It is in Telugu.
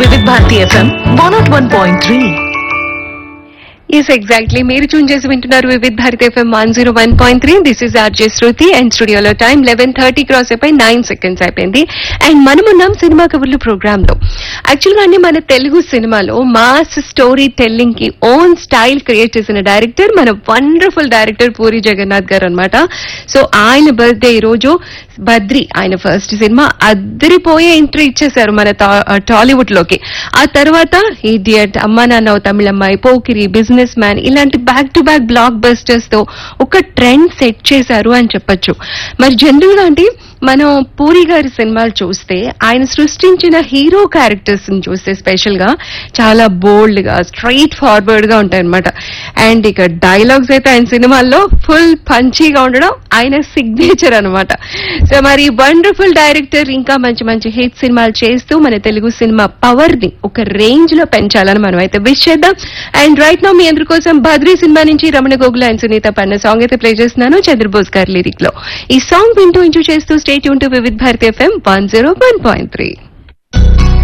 వివిధ Bharati FM one naught one point three yes exactly మీరు చూన్ చేసి వింటున్నారు Vividh Bharat FM one zero one point three this is RJ Shruti and స్టూడియోలో టైం లెవెన్ థర్టీ క్రాస్ అయిపోయి నైన్ సెకండ్స్ అయిపోయింది అండ్ మనం ఉన్నాం సినిమా కబుర్లు ప్రోగ్రామ్ లో యాక్చువల్ గానే మన తెలుగు సినిమాలో మాస్ స్టోరీ టెల్లింగ్ కి ఓన్ స్టైల్ క్రియేట్ చేసిన డైరెక్టర్ మన వండర్ఫుల్ డైరెక్టర్ పూరి జగన్నాథ్ గారు అనమాట సో ఆయన బర్త్డే ఈ రోజు బద్రి ఆయన ఫస్ట్ సినిమా అద్దరిపోయే ఎంట్రీ ఇచ్చేశారు మన తా- టాలీవుడ్ లోకి ఆ తర్వాత ఇడియట్ అమ్మా నాన్న ఓ తమిళమ్మాయి పోకిరి బిజినెస్ మ్యాన్ ఇలాంటి back to back blockbusters తో ఒక ట్రెండ్ సెట్ చేశారు అని చెప్పొచ్చు మరి జనరల్ గా అంటే మనం పూరి గారి సినిమాలు చూస్తే ఆయన సృష్టించిన హీరో క్యారెక్టర్స్ ని చూస్తే స్పెషల్ గా చాలా బోల్డ్ గా స్ట్రైట్ ఫార్వర్డ్ గా ఉంటాయి అనమాట అండ్ ఇక డైలాగ్స్ అయితే ఆయన సినిమాల్లో ఫుల్ పంచీగా ఉండడం ఆయన సిగ్నేచర్ అన్నమాట సో మరి వండర్ఫుల్ డైరెక్టర్ ఇంకా మంచి మంచి హిట్ సినిమాలు చేస్తూ మన తెలుగు సినిమా పవర్ ని ఒక రేంజ్ లో పెంచాలని మనం అయితే విష్ చేద్దాం అండ్ రైట్ నో మీ అందరి కోసం బద్రీ సినిమా నుంచి రమణ గోగుల అండ్ సునీత పన్న సాంగ్ అయితే ప్లే చేస్తున్నాను చంద్రబోస్ గారి లిరిక్ లో ఈ సాంగ్ వింటూ ఇంటూ చేస్తూ స్టేట్ యూన్ to Vividh Bharati FM one zero one point three